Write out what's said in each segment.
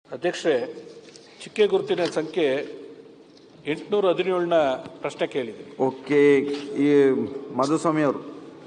ಅಧ್ಯಕ್ಷರೇ ಚಿಕ್ಕೆ ಗುರುತಿನ ಸಂಖ್ಯೆ ಎಂಟುನೂರ ಹದಿನೇಳನ ಪ್ರಶ್ನೆ ಕೇಳಿದ್ದೀನಿ ಓಕೆ ಈ ಮಧುಸ್ವಾಮಿ ಅವರು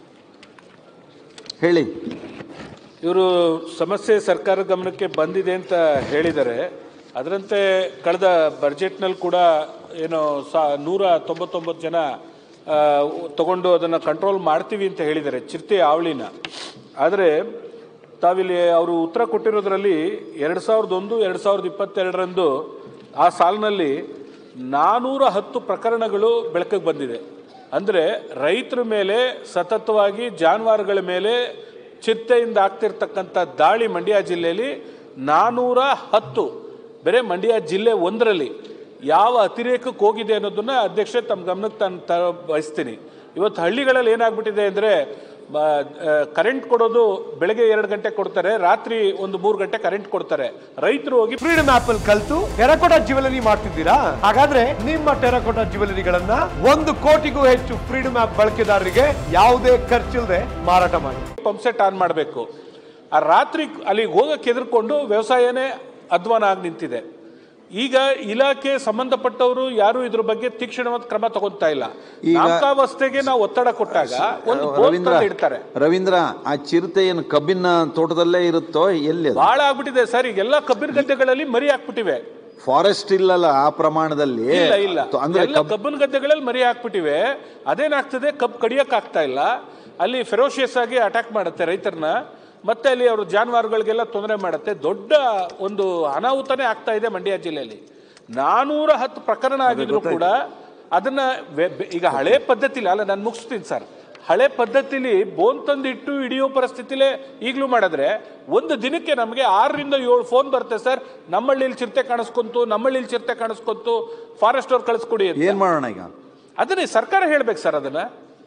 ಹೇಳಿ ಇವರು ಸಮಸ್ಯೆ ಸರ್ಕಾರ ಗಮನಕ್ಕೆ ಬಂದಿದೆ ಅಂತ ಹೇಳಿದ್ದಾರೆ ಅದರಂತೆ ಕಳೆದ ಬಜೆಟ್ನಲ್ಲಿ ಕೂಡ ಏನು ಸಾ ನೂರ ತೊಂಬತ್ತೊಂಬತ್ತು ಜನ ಆ, ತಗೊಂಡು ಅದನ್ನು ಕಂಟ್ರೋಲ್ ಮಾಡ್ತೀವಿ ಅಂತ ಹೇಳಿದ್ದಾರೆ ಚಿರತೆ ಆವಳಿನ ಆದರೆ ತಾವಿಲ್ಲಿ ಅವರು ಉತ್ತರ ಕೊಟ್ಟಿರೋದ್ರಲ್ಲಿ ಎರಡು ಸಾವಿರದ ಒಂದು ಎರಡು ಸಾವಿರದ ಇಪ್ಪತ್ತೆರಡರಂದು ಆ ಸಾಲಿನಲ್ಲಿ ನಾನೂರ ಹತ್ತು ಪ್ರಕರಣಗಳು ಬೆಳಕಿಗೆ ಬಂದಿದೆ ಅಂದರೆ ರೈತರ ಮೇಲೆ ಸತತವಾಗಿ ಜಾನುವಾರುಗಳ ಮೇಲೆ ಚಿರತೆಯಿಂದ ಆಗ್ತಿರ್ತಕ್ಕಂಥ ದಾಳಿ ಮಂಡ್ಯ ಜಿಲ್ಲೆಯಲ್ಲಿ ನಾನೂರ ಹತ್ತು ಬೇರೆ ಮಂಡ್ಯ ಜಿಲ್ಲೆ ಒಂದರಲ್ಲಿ ಯಾವ ಅತಿರೇಕಕ್ಕೆ ಹೋಗಿದೆ ಅನ್ನೋದನ್ನ ಅಧ್ಯಕ್ಷೆ ತಮ್ಮ ಗಮನಕ್ಕೆ ನಾನು ತ ಬಯಸ್ತೀನಿ ಇವತ್ತು ಹಳ್ಳಿಗಳಲ್ಲಿ ಏನಾಗ್ಬಿಟ್ಟಿದೆ ಅಂದರೆ ಕರೆಂಟ್ ಕೊಡೋದು ಬೆಳಗ್ಗೆ ಎರಡು ಗಂಟೆ ಕೊಡ್ತಾರೆ ರಾತ್ರಿ ಒಂದು ಮೂರು ಗಂಟೆ ಕರೆಂಟ್ ಕೊಡ್ತಾರೆ ರೈತರು ಹೋಗಿ ಫ್ರೀಡಮ್ ಆಪ್ ಅಲ್ಲಿ ಕಲ್ತು ಟೆರಕೋಟಾ ಜ್ಯುವೆಲರಿ ಮಾಡ್ತಿದ್ದೀರಾ ಹಾಗಾದ್ರೆ ನಿಮ್ಮ ಟೆರಕೋಟಾ ಜ್ಯುವೆಲರಿಗಳನ್ನ ಒಂದು ಕೋಟಿಗೂ ಹೆಚ್ಚು ಫ್ರೀಡಮ್ ಆಪ್ ಬಳಕೆದಾರರಿಗೆ ಯಾವುದೇ ಖರ್ಚಿಲ್ಲದೆ ಮಾರಾಟ ಮಾಡಿ ಪಂಪ್ಸೆಟ್ ಆನ್ ಮಾಡಬೇಕು ಆ ರಾತ್ರಿ ಅಲ್ಲಿಗೆ ಹೋಗಕ್ಕೆ ಹೆದರ್ಕೊಂಡು ವ್ಯವಸಾಯನೇ ಅಧ್ವಾನ ಆಗಿ ನಿಂತಿದೆ ಈಗ ಇಲಾಖೆ ಸಂಬಂಧಪಟ್ಟವರು ಯಾರು ಇದ್ರ ಬಗ್ಗೆ ತೀಕ್ಷ್ಣವಾದ ಕ್ರಮ ತಗೊಂತಾ ಇಲ್ಲ ಈಗ- ನಾಮಕಾವಸ್ಥೆಗೆ ನಾವು ಒತ್ತಡ ಕೊಟ್ಟಾಗ ಒಂದು ಬೋರ್ಡ್ ರವೀಂದ್ರ ತಂದು ಇಡ್ತಾರೆ ರವೀಂದ್ರ ಆ ಚಿರತೆ ಏನು ಕಬ್ಬಿನ ತೋಟದಲ್ಲೇ ಇರುತ್ತೋ ಎಲ್ಲಿ ಅದು ಬಹಳ ಆಗ್ಬಿಟ್ಟಿದೆ ಸರ್ ಈಗೆಲ್ಲ ಕಬ್ಬಿನ ಗದ್ದೆಗಳಲ್ಲಿ ಮರಿ ಹಾಕ್ಬಿಟ್ಟಿವೆ ಫಾರೆಸ್ಟ್ ಇಲ್ಲಲ್ಲ ಆ ಪ್ರಮಾಣದಲ್ಲಿ ಇಲ್ಲ ಇಲ್ಲ ತ- ಅಂದ್ರೆ ಎಲ್ಲ ಕಬ್- ಕಬ್ಬಿನ ಗದ್ದೆಗಳಲ್ಲಿ ಮರಿ ಹಾಕ್ಬಿಟ್ಟಿವೆ ಅದೇನಾಗ್ತದೆ ಕಬ್ಬು ಕಡಿಯಕ್ ಆಗ್ತಾ ಇಲ್ಲ ಅಲ್ಲಿ ಫೆರೋಷಿಯಸ್ ಆಗಿ ಅಟ್ಯಾಕ್ ಮಾಡುತ್ತೆ ರೈತರನ್ನ ಮತ್ತೆ ಅಲ್ಲಿ ಅವರು ಜಾನುವಾರುಗಳಿಗೆಲ್ಲ ತೊಂದರೆ ಮಾಡುತ್ತೆ ದೊಡ್ಡ ಒಂದು ಅನಾಹುತನೇ ಆಗ್ತಾ ಇದೆ ಮಂಡ್ಯ ಜಿಲ್ಲೆಯಲ್ಲಿ ನಾನೂರ ಹತ್ತು ಪ್ರಕರಣ ಆಗಿದ್ರು ಕೂಡ ಅದನ್ನ ವೆ- ಬೆ- ಈಗ ಹಳೆ ಪದ್ಧತಿಲಿ ಅಲ್ಲ ನಾನು ಮುಗಿಸ್ತೀನಿ ಸರ್ ಹಳೆ ಪದ್ಧತಿಲಿ ಬೋನ್ ತಂದಿಟ್ಟು ಹಿಡಿಯೋ ಪರಿಸ್ಥಿತಿಲೇ ಈಗಲೂ ಮಾಡಿದ್ರೆ ಒಂದು ದಿನಕ್ಕೆ ನಮಗೆ ಆರರಿಂದ ಏಳು ಫೋನ್ ಬರುತ್ತೆ ಸರ್ ನಮ್ಮಳ್ಳಿಲಿ ಚಿರತೆ ಕಾಣಿಸ್ಕೊಂತು ನಮ್ಮಳ್ಳಿಲಿ ಚಿರತೆ ಕಾಣಿಸ್ಕೊಂತು ಫಾರೆಸ್ಟ್ ಅವ್ರು ಕಳಿಸ್ಕೊಡಿ ಅಂತ. ಏನ್ ಮಾಡೋಣ ಈಗ ಅದನ್ನೇ ಸರ್ಕಾರ ಹೇಳ್ಬೇಕು ಸರ್ ಅದನ್ನ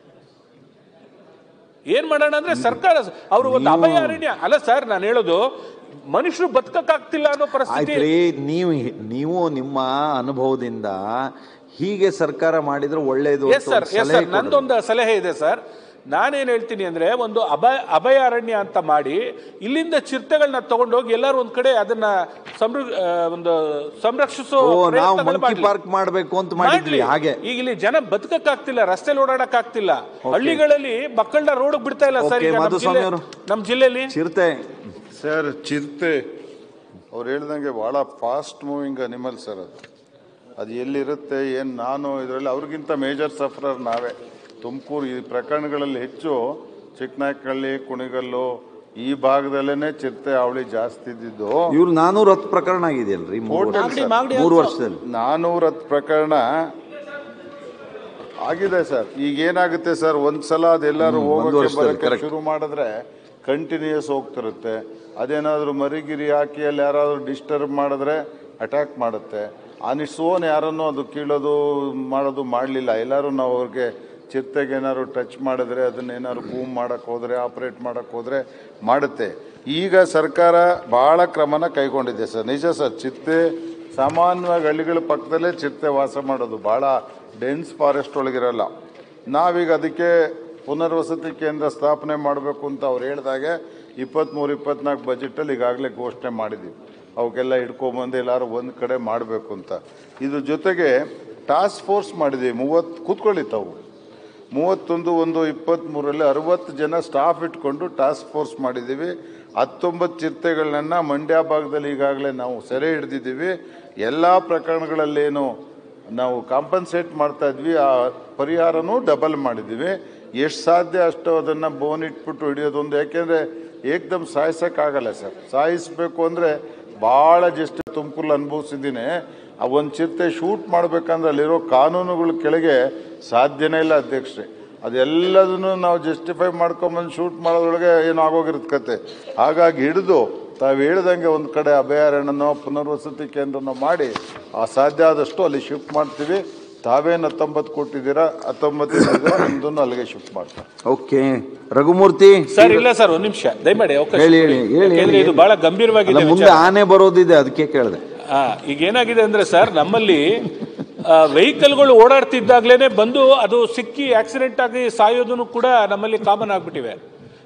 ಏನ್ ಮಾಡೋಣ ಅಂದ್ರೆ ಸರ್ಕಾರ ಅವರು ಒಂದು ಅಭಯಾರಣ್ಯ ಅಲ್ಲ ಸರ್ ನಾನು ಹೇಳೋದು ಮನುಷ್ಯರು ಬದುಕಕ್ಕಾಗ್ತಿಲ್ಲ ಅನ್ನೋ ಪರಿಸ್ಥಿತಿ ಆಯ್ತ್ರಿ ನೀವು ನೀವು ನಿಮ್ಮ ಅನುಭವದಿಂದ ಹೀಗೆ ಸರ್ಕಾರ ಮಾಡಿದ್ರೆ ಒಳ್ಳೇದು ಎಸ್ ಸರ್ ಎಸ್ ಸರ್ ನಂದೊಂದು ಸಲಹೆ ಇದೆ ಸರ್ ನಾನೇನು ಹೇಳ್ತೀನಿ ಅಂದ್ರೆ ಒಂದು ಅಭಯ ಅಭಯಾರಣ್ಯ ಅಂತ ಮಾಡಿ ಇಲ್ಲಿಂದ ಚಿರತೆಗಳನ್ನ ತಗೊಂಡೋಗಿ ಎಲ್ಲರೂ ಒಂದ್ ಕಡೆ ಅದನ್ನ ಸಂರ ಆ, ಒಂದು ಸಂರಕ್ಷಿಸೋ ಓ ನಾವು ಪ್ರಯತ್ನಗಳು ಮಂಕಿ ಮಾಡ್ಲಿ. ಪಾರ್ಕ್ ಮಾಡ್ಬೇಕು ಅಂತ ಮಾಡಿದ್ವಿ ಮಾಡ್ಲಿ. ಹಾಗೆ ಈಗ ಇಲ್ಲಿ ಜನ ಬದುಕಕ್ಕಾಗ್ತಿಲ್ಲ ರಸ್ತೆಲಿ ಓಡಾಡಕ್ ಆಗ್ತಿಲ್ಲ ಹಳ್ಳಿಗಳಲ್ಲಿ ಮಕ್ಕಳನ್ನ ರೋಡ್ ಬಿಡ್ತಾ ಇಲ್ಲ ಸರ್ Okay, ಈಗ ನಮ್ಮ ಮಧುಸ್ವಾಮಿ ಜಿಲ್ಲೆ- ಅವರು. ನಮ್ಮ ಜಿಲ್ಲೆಯಲ್ಲಿ ಚಿರತೆ ಸರ್ ಚಿರತೆ ಅವ್ರು ಹೇಳ್ದಂಗೆ ಭಾಳ ಫಾಸ್ಟ್ ಮೂವಿಂಗ್ ಅನಿಮಲ್ ಸರ್ ಅದು ಅದು ಎಲ್ಲಿರುತ್ತೆ ಏನು ನಾನು ಇದರಲ್ಲಿ ಅವ್ರಿಗಿಂತ ಮೇಜರ್ ಸಫರರ್ ನಾವೇ ತುಮಕೂರು ಈ ಪ್ರಕರಣಗಳಲ್ಲಿ ಹೆಚ್ಚು ಚಿಕ್ಕನಾಯಕನಹಳ್ಳಿ ಕುಣಿಗಲ್ಲು ಈ ಭಾಗದಲ್ಲೇ ಚಿರತೆ ಅವಳಿ ಜಾಸ್ತಿ ಇದ್ದಿದ್ದು ಇವ್ರು ನಾನೂರ ಹತ್ತು ಪ್ರಕರಣ ಆಗಿದೆಯಲ್ರಿ ಮೂರು Total ವರ್ಷ- ಸರ್. ಮೂರು ವರ್ಷದಲ್ಲಿ ನಾನೂರ ಹತ್ತು ಪ್ರಕರಣ ಆಗಿದೆ ಸರ್ ಈಗ ಏನಾಗುತ್ತೆ ಸರ್ ಒಂದ್ಸಲ ಅದೆಲ್ಲರೂ ಹ್ಮ್, ಒಂದು ಹೋಗೋಕೆ ವರ್ಷದಲ್ಲಿ, ಬರೋಕ್ಕೆ correct. ಶುರು ಮಾಡಿದ್ರೆ ಕಂಟಿನ್ಯೂಸ್ ಹೋಗ್ತಿರುತ್ತೆ ಅದೇನಾದರೂ ಮರಿಗಿರಿ ಹಾಕಿ ಅಲ್ಲಿ ಯಾರಾದರೂ ಡಿಸ್ಟರ್ಬ್ ಮಾಡಿದ್ರೆ ಅಟ್ಯಾಕ್ ಮಾಡುತ್ತೆ ಆನಿಸ್ ಓನ್ ಯಾರನ್ನೂ ಅದು ಕೀಳೋದು ಮಾಡೋದು ಮಾಡಲಿಲ್ಲ ಎಲ್ಲರೂ ನಾವು ಅವ್ರಿಗೆ ಚಿರತೆಗೆ ಏನಾದ್ರು ಟಚ್ ಮಾಡಿದ್ರೆ ಅದನ್ನೇನಾದ್ರು ಬೂಮ್ ಮಾಡಕ್ಕೆ ಹೋದರೆ ಆಪ್ರೇಟ್ ಮಾಡಕ್ಕೆ ಹೋದರೆ ಮಾಡುತ್ತೆ ಈಗ ಸರ್ಕಾರ ಭಾಳ ಕ್ರಮನ ಕೈಗೊಂಡಿದೆ ಸರ್ ನಿಜ ಸರ್ ಚಿರತೆ ಸಾಮಾನ್ಯವಾಗಿ ಹಳ್ಳಿಗಳ ಪಕ್ಕದಲ್ಲೇ ಚಿರತೆ ವಾಸ ಮಾಡೋದು ಭಾಳ ಡೆನ್ಸ್ ಫಾರೆಸ್ಟ್ ಒಳಗಿರಲ್ಲ ನಾವೀಗ ಅದಕ್ಕೆ ಪುನರ್ವಸತಿ ಕೇಂದ್ರ ಸ್ಥಾಪನೆ ಮಾಡಬೇಕು ಅಂತ ಅವ್ರು ಹೇಳಿದಾಗೆ ಇಪ್ಪತ್ತ್ಮೂರು ಇಪ್ಪತ್ನಾಲ್ಕು ಬಜೆಟಲ್ಲಿ ಈಗಾಗಲೇ ಘೋಷಣೆ ಮಾಡಿದ್ದೀವಿ ಅವಕ್ಕೆಲ್ಲ ಹಿಡ್ಕೊಂಬಂದು ಎಲ್ಲರೂ ಒಂದು ಕಡೆ ಮಾಡಬೇಕು ಅಂತ ಇದ್ರ ಜೊತೆಗೆ ಟಾಸ್ಕ್ ಫೋರ್ಸ್ ಮಾಡಿದ್ದೀವಿ ಮೂವತ್ತು ಕೂತ್ಕೊಳ್ಳಿ ತಾವು ಮೂವತ್ತೊಂದು ಒಂದು ಇಪ್ಪತ್ತ್ಮೂರರಲ್ಲಿ ಅರವತ್ತು ಜನ ಸ್ಟಾಫ್ ಇಟ್ಕೊಂಡು ಟಾಸ್ಕ್ ಫೋರ್ಸ್ ಮಾಡಿದ್ದೀವಿ ಹತ್ತೊಂಬತ್ತು ಚಿರತೆಗಳನ್ನ ಮಂಡ್ಯ ಭಾಗದಲ್ಲಿ ಈಗಾಗಲೇ ನಾವು ಸೆರೆ ಹಿಡಿದಿದ್ದೀವಿ ಎಲ್ಲ ಪ್ರಕರಣಗಳಲ್ಲೇನು ನಾವು ಕಾಂಪನ್ಸೇಟ್ ಮಾಡ್ತಾ ಇದ್ವಿ ಆ ಪರಿಹಾರನೂ ಡಬಲ್ ಮಾಡಿದ್ದೀವಿ ಎಷ್ಟು ಸಾಧ್ಯ ಅಷ್ಟು ಅದನ್ನು ಬೋನ್ ಇಟ್ಬಿಟ್ಟು ಹಿಡಿಯೋದೊಂದು ಯಾಕೆಂದರೆ ಏಕ್ದಮ್ ಸಾಯಿಸೋಕ್ಕಾಗಲ್ಲ ಸರ್ ಸಾಯಿಸಬೇಕು ಅಂದರೆ ಭಾಳ ಜಸ್ಟ್ ತುಮಕೂರಲ್ಲಿ ಅನುಭವಿಸಿದ್ದೀನಿ ಆ ಒಂದು ಚಿರತೆ ಶೂಟ್ ಮಾಡ್ಬೇಕಂದ್ರೆ ಅಲ್ಲಿರೋ ಕಾನೂನುಗಳ ಕೆಳಗೆ ಸಾಧ್ಯನೇ ಇಲ್ಲ ಅಧ್ಯಕ್ಷರೇ ಅದೆಲ್ಲದನ್ನು ನಾವು ಜಸ್ಟಿಫೈ ಮಾಡ್ಕೊಂಬಂದು ಶೂಟ್ ಮಾಡೋದ್ರೊಳಗೆ ಏನೋ ಆಗೋಗಿರುತ್ತೆ ಕತೆ ಹಾಗಾಗಿ ಹಿಡಿದು ತಾವು ಹೇಳ್ದಂಗೆ ಒಂದು ಕಡೆ ಅಭಯಾರಣ್ಯನೋ ಪುನರ್ವಸತಿ ಕೇಂದ್ರನೋ ಮಾಡಿ ಆ ಸಾಧ್ಯ ಆದಷ್ಟು ಅಲ್ಲಿ ಶಿಫ್ಟ್ ಮಾಡ್ತೀವಿ ತಾವೇನು ಹತ್ತೊಂಬತ್ತು ಕೊಟ್ಟಿದ್ದೀರಾ ಹತ್ತೊಂಬತ್ತು ನಿಮ್ಮದನ್ನು ಅಲ್ಲಿಗೆ ಶಿಫ್ಟ್ ಮಾಡ್ತಾರೆ ಓಕೆ ರಘುಮೂರ್ತಿ ಸರ್ ಇಲ್ಲ ಸರ್ ಒಂದ್ ನಿಮಿಷ ದಯಮಾಡಿ ಅವಕಾಶ ಹೇಳಿ ಹೇಳಿ ಕೊಡಿ. ಹೇಳಿ ಯಾಕೆಂದ್ರೆ ಇದು ಹೇಳಿ. ಬಹಳ ಅಲ್ಲ, ಗಂಭೀರವಾಗಿದೆ ಮುಂದೆ ವಿಚಾರ. ಆನೆ ಬರೋದಿದೆ ಅದಕ್ಕೆ ಕೇಳಿದೆ ಆ, ಈಗ ಏನಾಗಿದೆ ಅಂದ್ರೆ ಸರ್ ನಮ್ಮಲ್ಲಿ ವೆಹಿಕಲ್ಗಳು ಓಡಾಡ್ತಿದ್ದಾಗ್ಲೇನೆ ಬಂದು ಅದು ಸಿಕ್ಕಿ ಆಕ್ಸಿಡೆಂಟ್ ಆಗಿ ಸಾಯೋದನ್ನು ಕೂಡ ನಮ್ಮಲ್ಲಿ ಕಾಮನ್ ಆಗ್ಬಿಟ್ಟಿವೆ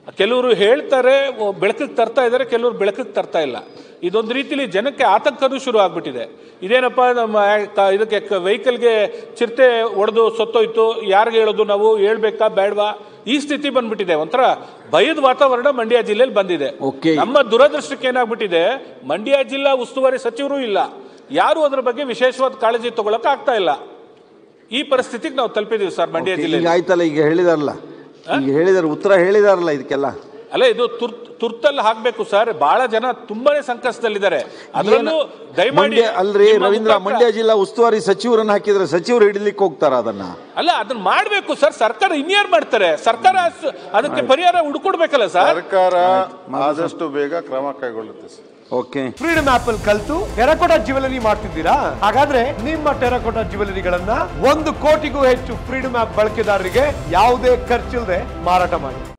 ಕೆಲವರು ಹೇಳ್ತಾರೆ ಬೆಳಕಿಗೆ ತರ್ತಾ ಇದ್ದಾರೆ ಕೆಲವರು ಬೆಳಕಿಗೆ ತರ್ತಾ ಇಲ್ಲ ಇದೊಂದು ರೀತಿಲಿ ಜನಕ್ಕೆ ಆತಂಕನೂ ಶುರು ಆಗ್ಬಿಟ್ಟಿದೆ ಇದೇನಪ್ಪ ನಮ್ಮ ಕ- ಇದಕ್ಕೆ ವೆಹಿಕಲ್ಗೆ ಚಿರತೆ ಒಡೆದು ಸತ್ತೋಯ್ತು ಯಾರಿಗೆ ಹೇಳೋದು ನಾವು ಹೇಳ್ಬೇಕಾ ಬೇಡವಾ ಈ ಸ್ಥಿತಿ ಬಂದ್ಬಿಟ್ಟಿದೆ ಒಂಥರ ಭಯದ ವಾತಾವರಣ ಮಂಡ್ಯ ಜಿಲ್ಲೆಯಲ್ಲಿ ಬಂದಿದೆ Okay. ನಮ್ಮ ದುರದೃಷ್ಟಕ್ಕೆ ಏನಾಗ್ಬಿಟ್ಟಿದೆ ಮಂಡ್ಯ ಜಿಲ್ಲಾ ಉಸ್ತುವಾರಿ ಸಚಿವರು ಇಲ್ಲ ಯಾರು ಅದ್ರ ಬಗ್ಗೆ ವಿಶೇಷವಾದ ಕಾಳಜಿ ತಗೊಳಕ್ ಆಗ್ತಾ ಇಲ್ಲ ಈ ಪರಿಸ್ಥಿತಿಗೆ ನಾವು ತಲುಪಿದೀವಿ ಸರ್ ಮಂಡ್ಯ ಈಗ ಜಿಲ್ಲೆಯಲ್ಲಿ ಆಯ್ತಲ್ಲ ಈಗ ಹೇಳಿದಾರಲ್ಲ ಈಗ ಹೇಳಿದಾರೆ ಉತ್ತರ ಹೇಳಿದಾರಲ್ಲ ಇದಕ್ಕೆಲ್ಲ ಅಲ್ಲ ಇದು ತುರ್ತ್ ತುರ್ತಲ್ಲಿ ಹಾಕ್ಬೇಕು ಸರ್ ಬಹಳ ಜನ ತುಂಬಾನೇ ಸಂಕಷ್ಟದಲ್ಲಿದ್ದಾರೆ ಅದರಲ್ಲೂ ದಯಮಾಡಿ ಮಂಡ್ಯ ಅಲ್ರಿ ನಿಮ್ಮ ರವೀಂದ್ರ ಮುಖಾಂತರ- ಮಂಡ್ಯ ಜಿಲ್ಲಾ ಉಸ್ತುವಾರಿ ಸಚಿವರನ್ನ ಹಾಕಿದ್ರೆ ಸಚಿವರು ಹಿಡಿಲಿಕ್ಕೆ ಹೋಗ್ತಾರ ಅದನ್ನ ಅಲ್ಲ ಅದನ್ನ ಮಾಡ್ಬೇಕು ಸರ್ ಸರ್ಕಾರ ಇನ್ಯಾರು ಮಾಡ್ತಾರೆ ಸರ್ಕಾರ ಅಸ್- ಅದಕ್ಕೆ ಪರಿಹಾರ ಹುಡ್ಕೊಡ್ಬೇಕಲ್ಲ ಸರ್ ಸರ್ಕಾರ ಆದಷ್ಟು ಬೇಗ ಕ್ರಮ ಕೈಗೊಳ್ಳುತ್ತೆ ಸರ್ ಓಕೆ ಫ್ರೀಡಮ್ ಆಪ್ ಅಲ್ಲಿ ಕಲ್ತು ಟೆರಕೋಟಾ ಜ್ಯುವೆಲರಿ ಮಾಡ್ತಿದ್ದೀರಾ ಹಾಗಾದ್ರೆ ನಿಮ್ಮ ಟೆರಕೋಟಾ ಜ್ಯುವೆಲರಿಗಳನ್ನ ಒಂದು ಕೋಟಿಗೂ ಹೆಚ್ಚು ಫ್ರೀಡಮ್ ಆಪ್ ಬಳಕೆದಾರರಿಗೆ ಯಾವುದೇ ಖರ್ಚಿಲ್ಲದೆ ಮಾರಾಟ ಮಾಡಿ